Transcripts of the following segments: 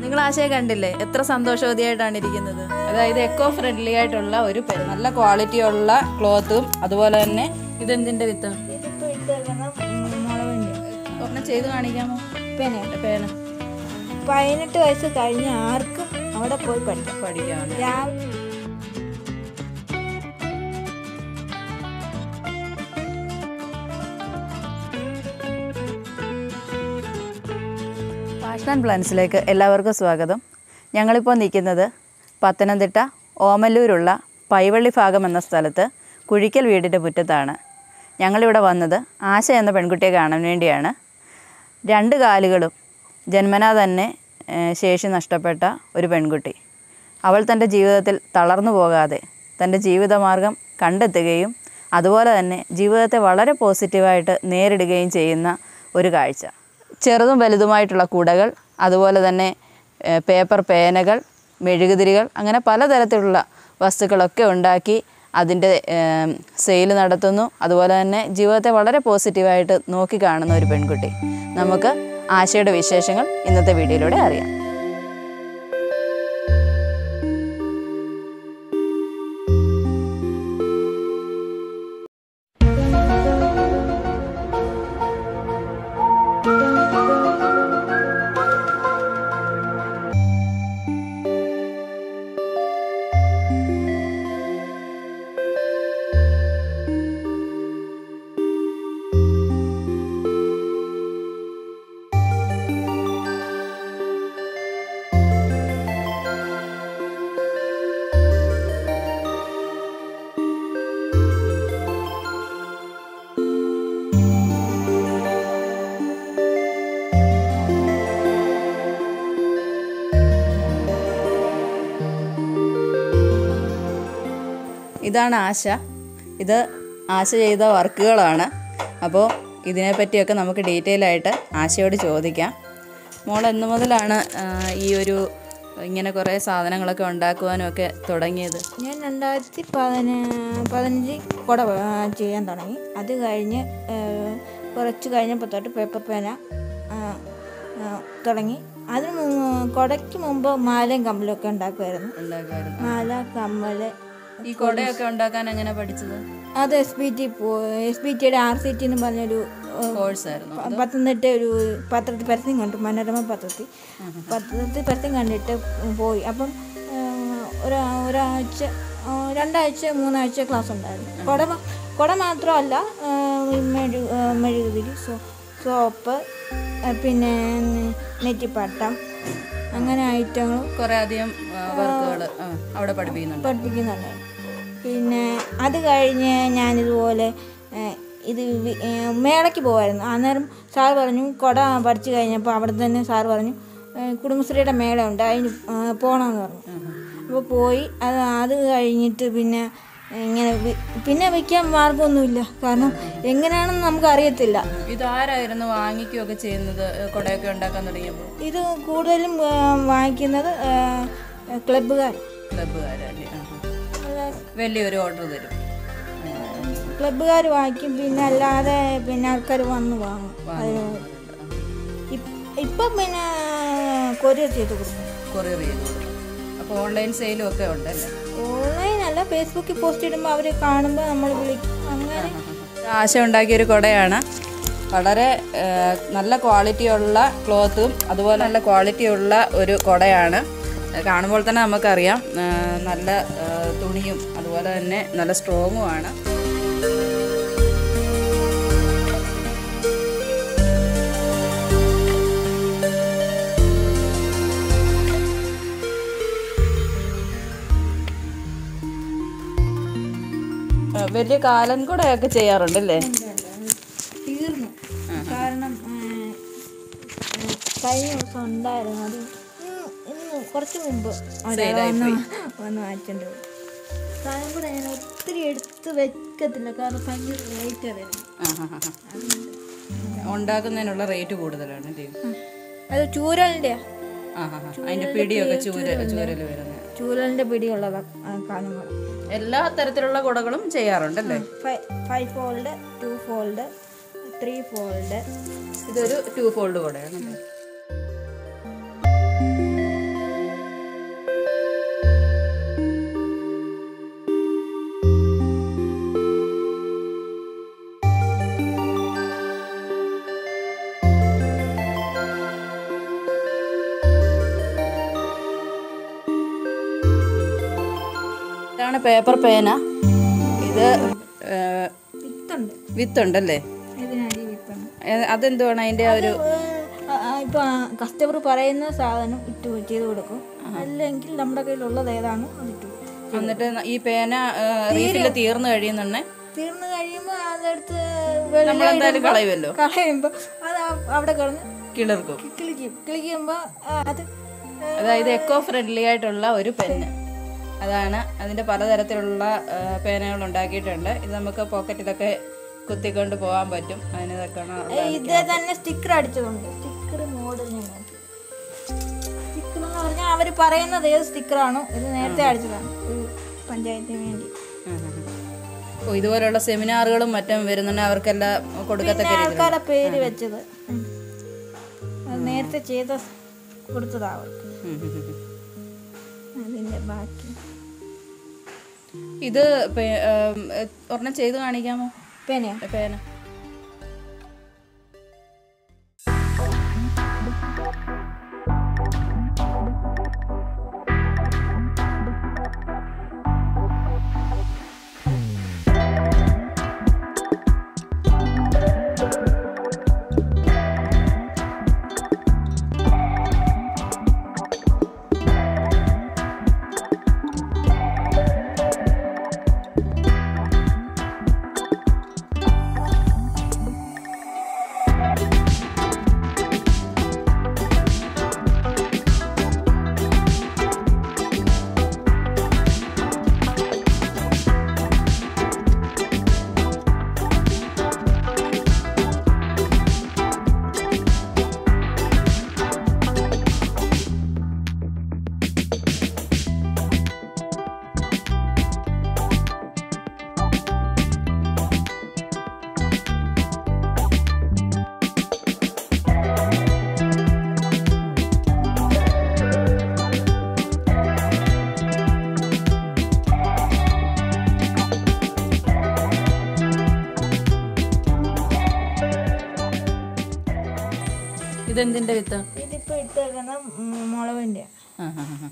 നിങ്ങൾ ആശയെ കണ്ടില്ലേ എത്ര സന്തോഷവതിയായിട്ടാണ് ഇരിക്കുന്നത് അതായത് എക്കോ ഫ്രണ്ട്ലി ആയിട്ടുള്ള ഒരു പെൻ നല്ല ക്വാളിറ്റി ഉള്ള ക്ലോത്തും അതുപോലെ തന്നെ ഇതെന്തിന്റെ വിത്ത് ഇതിപ്പോൾ ഇട്ടിരിക്കുന്ന മുളവിൻ്റെ ഒരെണ്ണം ചെയ്ത് കാണിക്കാമോ പേന പേന പതിനെട്ട് വയസ്സ് കഴിഞ്ഞ ആർക്കും അവിടെ പോയി പഠിക്കാം പഠിക്കാണ് രാവിലെ ഫാഷൻ ആൻഡ് പ്ലാൻസിലേക്ക് എല്ലാവർക്കും സ്വാഗതം ഞങ്ങളിപ്പോൾ നിൽക്കുന്നത് പത്തനംതിട്ട ഓമല്ലൂരുള്ള പൈവള്ളി ഭാഗം എന്ന സ്ഥലത്ത് കുഴിക്കൽ വീടിൻ്റെ മുറ്റത്താണ് ഞങ്ങളിവിടെ വന്നത് ആശ എന്ന പെൺകുട്ടിയെ കാണാൻ വേണ്ടിയാണ് രണ്ട് കാലുകളും ജന്മനാ തന്നെ ഏഹ്, ശേഷി നഷ്ടപ്പെട്ട ഒരു പെൺകുട്ടി അവൾ തൻ്റെ ജീവിതത്തിൽ തളർന്നു പോകാതെ തൻ്റെ ജീവിതമാർഗം കണ്ടെത്തുകയും അതുപോലെ തന്നെ ജീവിതത്തെ വളരെ പോസിറ്റീവായിട്ട് നേരിടുകയും ചെയ്യുന്ന ഒരു കാഴ്ച ചെറുതും വലുതുമായിട്ടുള്ള കുടകൾ അതുപോലെ തന്നെ ഏഹ്, പേപ്പർ പേനകൾ മെഴുകുതിരികൾ അങ്ങനെ പലതരത്തിലുള്ള വസ്തുക്കളൊക്കെ ഉണ്ടാക്കി അതിൻ്റെ സെയിൽ നടത്തുന്നു അതുപോലെ തന്നെ ജീവിതത്തെ വളരെ പോസിറ്റീവായിട്ട് നോക്കി കാണുന്ന ഒരു പെൺകുട്ടി നമുക്ക് ആശയുടെ വിശേഷങ്ങൾ ഇന്നത്തെ വീഡിയോയിലൂടെ അറിയാം ഇതാണ് ആശ ഇത് ആശ ചെയ്ത വർക്കുകളാണ് അപ്പോൾ ഇതിനെപ്പറ്റിയൊക്കെ നമുക്ക് ഡീറ്റെയിൽ ആയിട്ട് ആശയോട് ചോദിക്കാം മോൾ എന്ന് മുതലാണ് ആ, ഈ ഒരു ഇങ്ങനെ കുറേ സാധനങ്ങളൊക്കെ ഉണ്ടാക്കുവാനും ഒക്കെ തുടങ്ങിയത് ഞാൻ രണ്ടായിരത്തി പതിന പതിനഞ്ച് കുട ആ, ചെയ്യാൻ തുടങ്ങി അത് കഴിഞ്ഞ് ആ, കുറച്ച് കഴിഞ്ഞപ്പോൾ തൊട്ട് പേപ്പർ പേന ആ, ആ, തുടങ്ങി അതിന് മു- കുടയ്ക്ക് മുമ്പ് മാലയും കമ്മലും ഒക്കെ ഉണ്ടാക്കുമായിരുന്നു ഉണ്ടാക്കുമായിരുന്നു മാല കമ്മല് ഈ കുടയൊക്കെ ഉണ്ടാക്കാൻ എങ്ങനെ പഠിച്ചത് അത് S B T S B ടിയുടെ ആർ സി ടി എന്ന് പറഞ്ഞൊരു ആ, കോഴ്സായിരുന്നു പ- പത്തനംതിട്ട ഒരു പത്രത്തിൽ പരസ്യം കണ്ടു മനോരമ പത്രത്തിൽ പത്രത്തിൽ പരസ്യം കണ്ടിട്ട് പോയി അപ്പം ആ, ഒരാ ഒരാഴ്ച ആ, രണ്ടാഴ്ച മൂന്നാഴ്ച ക്ലാസ് ഉണ്ടായിരുന്നു കുട മ- കുട മാത്രമല്ല ആ, ഈ മെഴു ആ, മെഴുകുതിരി സോ സോപ്പ് ആ, പിന്നെ നെറ്റിപ്പട്ടം അങ്ങനെ ഐറ്റങ്ങൾ കുറേ അധികം വർക്കുകൾ അവിടെ പഠിപ്പിക്കുന്നുണ്ട് പഠിപ്പിക്കുന്നുണ്ടായിരുന്നു പിന്നെ അത് കഴിഞ്ഞ് ഞാനിതുപോലെ ഏ, ഇത് വി- ഏ, മേളയ്ക്ക് പോകുമായിരുന്നു അന്നേരം സാർ പറഞ്ഞു കുട പഠിച്ചു കഴിഞ്ഞപ്പോൾ അവിടെ തന്നെ സാർ പറഞ്ഞു ഏ, കുടുംബശ്രീയുടെ മേളയുണ്ട് അതിന് ആ, പോകണമെന്ന് പറഞ്ഞു അപ്പോൾ പോയി അത് അത് കഴിഞ്ഞിട്ട് പിന്നെ ഇങ്ങനെ വി- പിന്നെ വിൽക്കാൻ മാർഗമൊന്നുമില്ല കാരണം എങ്ങനെയാണെന്ന് നമുക്ക് അറിയത്തില്ല ഇതാരായിരുന്നു വാങ്ങിക്കുകയൊക്കെ ചെയ്യുന്നത് ഏഹ് കുടയൊക്കെ ഉണ്ടാക്കാൻ തുടങ്ങിയപ്പോൾ ഇത് കൂടുതലും ആ, വാങ്ങിക്കുന്നത് ക്ലബ്ബുകാർ ക്ലബ്ബുകാരല്ലേ വലിയൊരു ഓർഡർ തരും ക്ലബ്ബുകാർ വാങ്ങിക്കും പിന്നെ അല്ലാതെ പിന്നെ ആൾക്കാർ വന്ന് വാങ്ങും അതിന് ഇപ്- ഇപ്പം പിന്നെ കൊറിയർ ചെയ്ത് കൊടുക്കും കൊറിയർ ചെയ്തു അപ്പോൾ ഓൺലൈൻ സെയിലും ഒക്കെ ഉണ്ടല്ലേ ഓൺലൈൻ അല്ല ഫേസ്ബുക്കിൽ പോസ്റ്റ് ഇടുമ്പോൾ അവർ കാണുമ്പോൾ നമ്മൾ വിളിക്കും അങ്ങനെ ആശ ഉണ്ടാക്കിയ ഒരു കുടയാണ് വളരെ ഏഹ്, നല്ല ക്വാളിറ്റിയുള്ള ക്ലോത്തും അതുപോലെ നല്ല ക്വാളിറ്റിയുള്ള ഒരു കുടയാണ് ഏഹ്, കാണുമ്പോൾ തന്നെ നമുക്കറിയാം ഏഹ്, നല്ല ഏഹ്, തുണിയും അതുപോലെ തന്നെ നല്ല സ്ട്രോങ്ങുമാണ് ഏഹ്, വലിയ കാലൻ കുടയൊക്കെ ചെയ്യാറുണ്ടല്ലേ തീർന്നു കാരണം ആ, കഴിഞ്ഞ ദിവസം ഉണ്ടായിരുന്നു അത് ഇന്ന് ഇന്ന് കുറച്ച് മുമ്പ് ഒരാൾ വന്ന് വന്ന് വാങ്ങിച്ചിട്ടുണ്ട് പോയി. സാധനം കൂടെ ഞാൻ ഒത്തിരി എടുത്ത് വെക്കത്തില്ല കാരണം ഭയങ്കര റേറ്റ് അതിന് ഉണ്ടാക്കുന്നതിനുള്ള റേറ്റ് കൂടുതലാണ് അല്ലേ അത് ചൂരലിൻ്റെ ആ ഹാ ഹാ അതിന്റെ പിടിയൊക്കെ ചൂര ചൂരൽ വരുന്നത് ചൂരലിൻ്റെ പിടിയുള്ളതാ കാലം കൂടെ എല്ലാ തരത്തിലുള്ള കുടകളും ചെയ്യാറുണ്ടല്ലേ five fold two fold three fold ഇതൊരു ടു ഫോൾഡ് കുടയാണ് ഇതാണ് പേപ്പർ പേന ഇത് ഏ, വിത്തുണ്ട് വിത്തുണ്ടല്ലേ ഇതിനടി വിത്തുണ്ട് ഏ, അതെന്തുവാണ് അതിൻ്റെ ആ ഒരു ഇപ്പൊ കസ്റ്റമർ പറയുന്ന സാധനം ഇട്ട് ചെയ്ത് കൊടുക്കും അല്ലെങ്കിൽ നമ്മുടെ കയ്യിലുള്ളത് ഏതാണോ അത് ഇട്ട് കൊടുക്കും. എന്നിട്ട് ഈ പേന റീഫിൽ തീർന്നു കഴിയുന്നുണ്ടെ തീർന്നു കഴിയുമ്പോൾ അതെടുത്ത് നമ്മളെന്തായാലും കളയുമല്ലോ കളയുമ്പോൾ അത് ആ- അവിടെ കിടന്ന് കിളിർക്കും കിളിക്കും കിളിക്കുമ്പോൾ അത് അതായത് എക്കോ ഫ്രണ്ട്ലി ആയിട്ടുള്ള ഒരു പെന്ന് അതാണ് അതിൻ്റെ പലതരത്തിലുള്ള ആ, പേനകൾ ഉണ്ടാക്കിയിട്ടുണ്ട് ഇത് നമുക്ക് പോക്കറ്റിലൊക്കെ കുത്തിക്കൊണ്ട് പോകാൻ പറ്റും അതിന് തക്കണ ഇത് തന്നെ സ്റ്റിക്കർ അടിച്ചതുണ്ട് സ്റ്റിക്കർ മോഡൽ ഞങ്ങൾക്ക് സ്റ്റിക്കർ എന്ന് പറഞ്ഞാൽ അവർ പറയുന്നത് ഏത് സ്റ്റിക്കറാണോ ഇത് നേരത്തെ അടിച്ചതാണ് ഒരു പഞ്ചായത്തിന് വേണ്ടി ഓ ഇതുപോലുള്ള സെമിനാറുകളും മറ്റും വരുന്നുണ്ട് അവർക്കെല്ലാം കൊടുക്കത്തക്ക രീതിയിൽ ആൾക്കാരുടെ പേര് വെച്ചത് ഉം. അത് നേരത്തെ ചെയ്ത കൊടുത്തതാ അവർക്ക് ഉം, ഉം, ഉം, ഉം. അതിന്റെ ബാക്കി ഇത് പേ- ആം, എ, ഒരെണ്ണം ചെയ്ത് കാണിക്കാമോ പേനയോ പേന ഇതെന്തിന്റെ വിത്ത് ഇതിപ്പോ ഇട്ടേക്കുന്ന മുളവിന്റെ ആ ആ ആ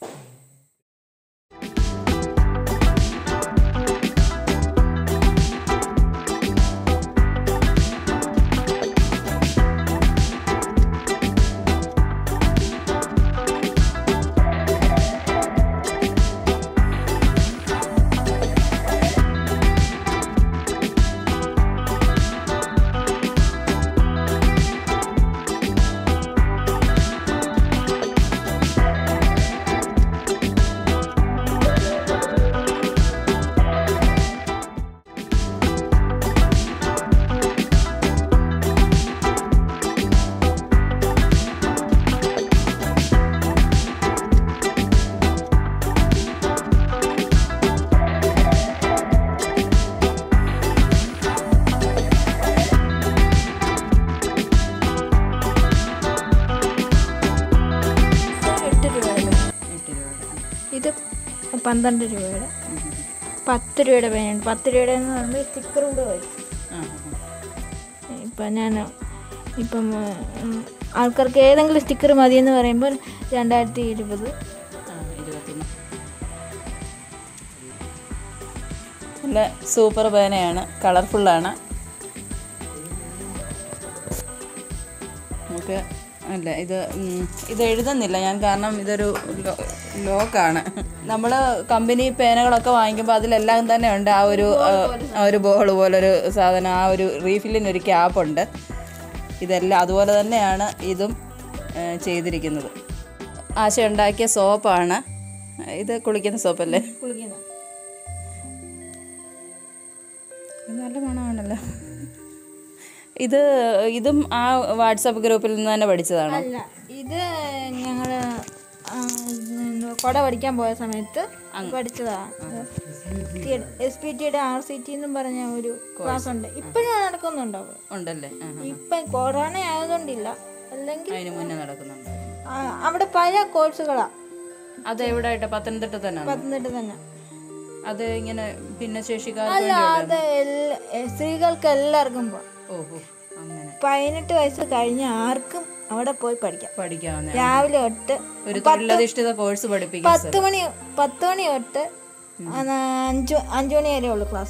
എട്ട് രൂപയുടെ എട്ട് രൂപയുടെ ഇത് പന്ത്രണ്ട് രൂപയുടെ പത്ത് രൂപയുടെ പേനയുണ്ട് പത്ത് രൂപയുടെ എന്ന് പറയുമ്പോൾ സ്റ്റിക്കർ കൂടെ വരും ആ ആ ഇപ്പം ഞാൻ ഇപ്പം ഉം, ആൾക്കാർക്ക് ഏതെങ്കിലും സ്റ്റിക്കർ മതിയെന്ന് പറയുമ്പോൾ രണ്ടായിരത്തി ഇരുപത് ആ, ഇരുപത്തൊന്ന് നല്ല സൂപ്പർ പേനയാണ് കളർഫുള്ളാണ് നമുക്ക് അല്ല ഇത് ഉം, ഇത് എഴുതുന്നില്ല ഞാൻ കാരണം ഇതൊരു ലോ- ലോക്കാണ് നമ്മൾ കമ്പനി പേനകളൊക്കെ വാങ്ങിക്കുമ്പോൾ അതിലെല്ലാം തന്നെ ഉണ്ട് ആ ഒരു ആ, ആ ഒരു ബോൾ പോലൊരു സാധനം ആ ഒരു റീഫില്ലിനൊരു ക്യാപ്പുണ്ട് ഇതെല്ലാം അതുപോലെ തന്നെയാണ് ഇതും ഏ, ചെയ്തിരിക്കുന്നത് ആശ ഉണ്ടാക്കിയ സോപ്പാണ് ഇത് കുളിക്കുന്ന സോപ്പല്ലേ കുളിക്കുന്ന ഇത് നല്ല മണമാണല്ലോ ഇത് ഇതും ആ വാട്സപ്പ് ഗ്രൂപ്പിൽ നിന്ന് തന്നെ പഠിച്ചതാണോ അല്ല ഇത് ഞങ്ങൾ കൊട പഠിക്കാൻ പോയ സമയത്ത് പഠിച്ചതാണ് എസ് പി ടിയുടെ ആർ സി ടി എന്നും പറഞ്ഞ ഒരു ക്ലാസ് ഉണ്ട് ഇപ്പോഴും നടക്കുന്നുണ്ടോ ഉണ്ടല്ലേ ആ, ആ. ഇപ്പം കൊറോണ ആയതുകൊണ്ടില്ല അല്ലെങ്കിൽ അതിന് മുന്നേ നടക്കുന്നുണ്ട് ആ, അവിടെ പല കോഴ്സുകളാ അത് എവിടെ ആയിട്ട് പത്തനംതിട്ട തന്നെ പത്തനംതിട്ട തന്നെ അത് ഇങ്ങനെ ഭിന്നശേഷിക്കാർക്ക് അല്ല വേണ്ടി അത് എല്ലാ- എ, സ്ത്രീകൾക്ക് എല്ലാവർക്കും പോവാം ഓ ഓ അങ്ങനെ പതിനെട്ട് വയസ്സ് കഴിഞ്ഞ ആർക്കും അവിടെ പോയി പഠിക്കാം പഠിക്കാവുന്ന രാവിലെ തൊട്ട് ഒരു തൊഴിലധിഷ്ഠിത കോഴ്സ് പഠിപ്പിക്കാൻ പത്ത് മണി പത്ത് മണി തൊട്ട് ആ, ന- അഞ്ച് അഞ്ച് മണി വരെ ഉള്ളു ക്ലാസ്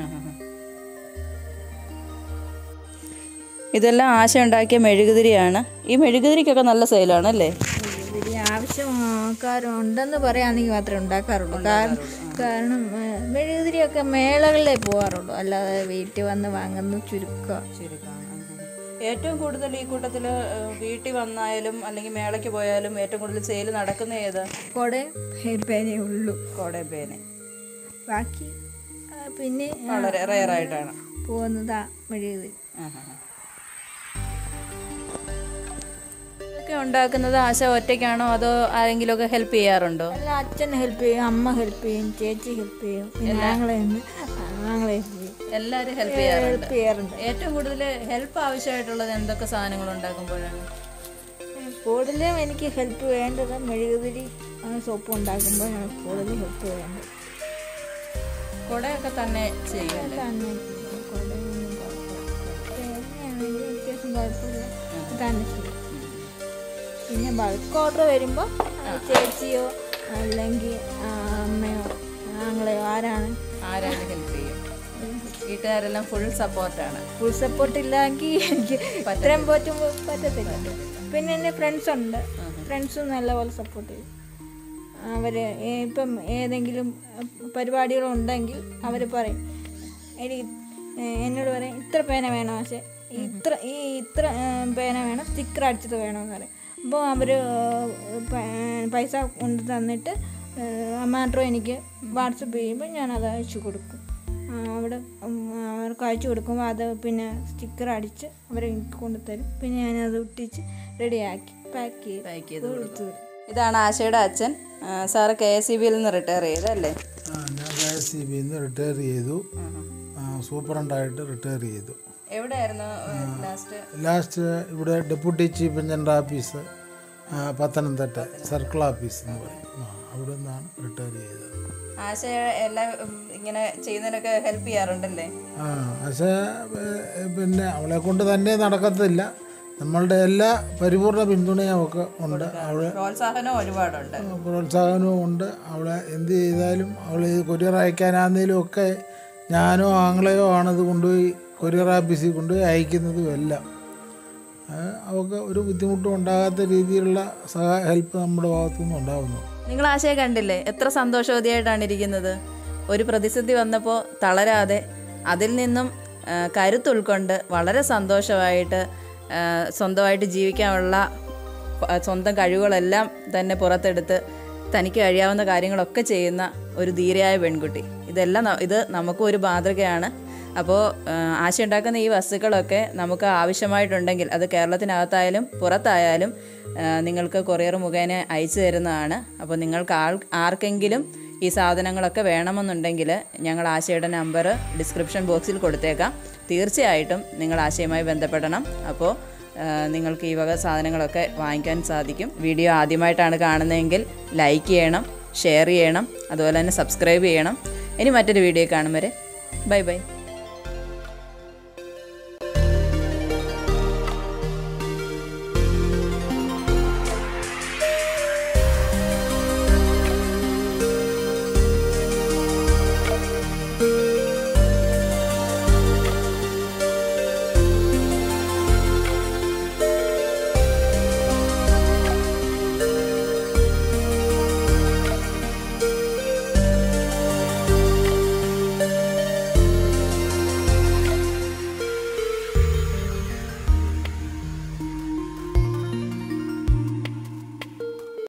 ഇതെല്ലാം ആശ ഉണ്ടാക്കിയ മെഴുകുതിരിയാണ് ഈ മെഴുകുതിരിക്കൊക്കെ നല്ല സെയിലാണ് അല്ലേ വലിയ ആവശ്യക്കാരുണ്ടെന്ന് പറയുകയാണെങ്കിൽ മാത്രമേ ഉണ്ടാക്കാറുള്ളൂ കാരണം കാരണം ഏ, മെഴുകുതിരിയൊക്കെ മേളകളിലേ പോകാറുള്ളൂ അല്ലാതെ വീട്ടിൽ വന്ന് വാങ്ങുന്ന ചുരുക്കം ഏറ്റവും കൂടുതൽ ഈ കൂട്ടത്തിൽ വീട്ടിൽ വന്നായാലും അല്ലെങ്കിൽ മേളയ്ക്ക് പോയാലും ഏറ്റവും കൂടുതൽ സെയിൽ നടക്കുന്ന ഏത് കുടയും ഹെയർ പേനേ ഉള്ളൂ കോടയം പേന ബാക്കി ആ, പിന്നെ ആ, വളരെ റെയർ ആയിട്ടാണ് പോകുന്നതാ മെഴുകുതിരി ഇതൊക്കെ ഉണ്ടാക്കുന്നത് ആശ ഒറ്റയ്ക്കാണോ അതോ ആരെങ്കിലുമൊക്കെ ഹെൽപ്പ് ചെയ്യാറുണ്ടോ അല്ല അച്ഛൻ ഹെൽപ്പ് ചെയ്യും അമ്മ ഹെൽപ്പ് ചെയ്യും ചേച്ചി ഹെൽപ്പ് ചെയ്യും പിന്നെ ഞങ്ങളെ ഞങ്ങളെ ഹെൽപ്പ് ചെയ്യും എല്ലാവരും ഹെൽപ്പ് ചെയ്യാറുണ്ട് ഹെൽപ്പ് ചെയ്യാറുണ്ട് ഏറ്റവും കൂടുതൽ ഹെൽപ്പ് ആവശ്യമായിട്ടുള്ളത് എന്തൊക്കെ സാധനങ്ങൾ ഉണ്ടാക്കുമ്പോഴാണ് കൂടുതലും എനിക്ക് ഹെൽപ്പ് വേണ്ടത് മെഴുകുതിരി ആ, സോപ്പ് ഉണ്ടാക്കുമ്പോൾ ഞാൻ കൂടുതൽ ഹെൽപ്പ് വേണ്ടത് കുടയൊക്കെ തന്നെ ചെയ്യും തന്നെ കുടയൊന്നും കുഴപ്പമില്ല. പേനയാണെങ്കിൽ അത്യാവശ്യം കുഴപ്പമില്ല തന്നെ ചെയ്യും പിന്നെ ബൾക്ക് ഓർഡർ വരുമ്പോൾ ചേച്ചിയോ അല്ലെങ്കിൽ ആ, അമ്മയോ ആങ്ങളെയോ ആരാണ് ആരാണ് ഹെൽപ്പ് ചെയ്യും വീട്ടുകാരെല്ലാം ഫുൾ സപ്പോർട്ടാണ് ഫുൾ സപ്പോർട്ട് ഇല്ലെങ്കിൽ എനിക്ക് ഇത്രയും പറ്റുമ്പോൾ പറ്റത്തില്ല പിന്നെ എൻ്റെ ഫ്രണ്ട്സ് ഉണ്ട് ഫ്രണ്ട്സും നല്ലപോലെ സപ്പോർട്ട് ചെയ്യും അവർ ഇപ്പം ഏതെങ്കിലും പരിപാടികളുണ്ടെങ്കിൽ അവർ പറയും എനിക്ക് ഏ, എന്നോട് പറയും ഇത്ര പേന വേണം പക്ഷേ ഇത്ര ഈ ഇത്ര ഏ, പേന വേണം സ്റ്റിക്കർ അടിച്ചത് വേണമെന്ന് പറയും അപ്പോൾ അവർ പൈസ കൊണ്ട് തന്നിട്ട് മാത്രം എനിക്ക് വാട്സപ്പ് ചെയ്യുമ്പോൾ ഞാനത് അയച്ചു കൊടുക്കും ആ, അവിടെ ഉം, അവർക്ക് അയച്ചു കൊടുക്കുമ്പോൾ അത് പിന്നെ സ്റ്റിക്കർ അടിച്ച് അവർ എനിക്ക് കൊണ്ടുതരും പിന്നെ ഞാനത് ഒട്ടിച്ച് റെഡിയാക്കി പാക്ക് ചെയ്ത് പാക്ക് ചെയ്ത് കൊടുത്തു വിടും. ഇതാണ് ആശയുടെ അച്ഛൻ ആ, സാറ് കെ എസ് സി ബിയിൽ നിന്ന് റിട്ടയർ ചെയ്തല്ലേ ആ, ഞാൻ കെ എസ് സി ബിയിൽ നിന്ന് റിട്ടയർ ചെയ്തു ആ, സൂപ്രണ്ടായിട്ട് റിട്ടയർ ചെയ്തു എവിടെയായിരുന്നു ലാസ്റ്റ് ലാസ്റ്റ് ഇവിടെ ഡെപ്യൂട്ടി ചീഫ് എഞ്ചിനീയർ ഓഫീസ് ആ, പത്തനംതിട്ട സർക്കിൾ ഓഫീസ് എന്ന് പറയും ആ, അവിടെ നിന്നാണ് റിട്ടയർ ചെയ്തത് ആശ എല്ലാം ഉം, ഇങ്ങനെ ചെയ്യുന്നതിനൊക്കെ ഹെൽപ്പ് ചെയ്യാറുണ്ടല്ലേ ആ പക്ഷേ ഏ, പിന്നെ അവളെ കൊണ്ട് തന്നെ നടക്കത്തില്ല നമ്മളുടെ എല്ലാ പരിപൂർണ പിന്തുണയും അവൾക്ക് ഉണ്ട് അവളെ പ്രോത്സാഹനം ഒരുപാടുണ്ട് പ്രോത്സാഹനവും ഉണ്ട് അവളെ എന്ത് ചെയ്താലും അവൾ കൊറിയർ അയക്കാനാന്നേലും ഒക്കെ ഞാനോ ആങ്ങളെയോ ആണത് കൊണ്ടുപോയി കൊറിയർ ഓഫീസിൽ കൊണ്ടുപോയി അയക്കുന്നതും എല്ലാം ആ, അവൾക്ക് ഒരു ബുദ്ധിമുട്ടും ഉണ്ടാകാത്ത രീതിയിലുള്ള സഹ ഹെൽപ്പ് നമ്മുടെ ഭാഗത്തുനിന്ന് ഉണ്ടാകുന്നു നിങ്ങൾ ആശയെ കണ്ടില്ലേ എത്ര സന്തോഷവതിയായിട്ടാണ് ഇരിക്കുന്നത് ഒരു പ്രതിസന്ധി വന്നപ്പോൾ തളരാതെ അതിൽ നിന്നും ആ, കരുത്തുൾക്കൊണ്ട് വളരെ സന്തോഷമായിട്ട് ആ, സ്വന്തമായിട്ട് ജീവിക്കാനുള്ള പ- സ്വന്തം കഴിവുകളെല്ലാം തന്നെ പുറത്തെടുത്ത് തനിക്ക് കഴിയാവുന്ന കാര്യങ്ങളൊക്കെ ചെയ്യുന്ന ഒരു ധീരയായ പെൺകുട്ടി ഇതെല്ലാം ന- ഇത് നമുക്കും ഒരു മാതൃകയാണ് അപ്പോൾ ആശ ഉണ്ടാക്കുന്ന ഈ വസ്തുക്കളൊക്കെ നമുക്ക് ആവശ്യമായിട്ടുണ്ടെങ്കിൽ അത് കേരളത്തിനകത്തായാലും പുറത്തായാലും ആ, നിങ്ങൾക്ക് കൊറിയർ മുഖേന അയച്ചു തരുന്നതാണ് അപ്പോൾ നിങ്ങൾക്ക് ആൾ ആർക്കെങ്കിലും ഈ സാധനങ്ങളൊക്കെ വേണമെന്നുണ്ടെങ്കിൽ ഞങ്ങൾ ആശയുടെ നമ്പർ ഡിസ്ക്രിപ്ഷൻ ബോക്സിൽ കൊടുത്തേക്കാം തീർച്ചയായിട്ടും നിങ്ങൾ ആശയുമായി ബന്ധപ്പെടണം അപ്പോൾ ആ, നിങ്ങൾക്ക് ഈ വക സാധനങ്ങളൊക്കെ വാങ്ങിക്കാൻ സാധിക്കും വീഡിയോ ആദ്യമായിട്ടാണ് കാണുന്നതെങ്കിൽ ലൈക്ക് ചെയ്യണം ഷെയർ ചെയ്യണം അതുപോലെ തന്നെ സബ്സ്ക്രൈബ് ചെയ്യണം ഇനി മറ്റൊരു വീഡിയോ കാണും വരെ ബൈ ബൈ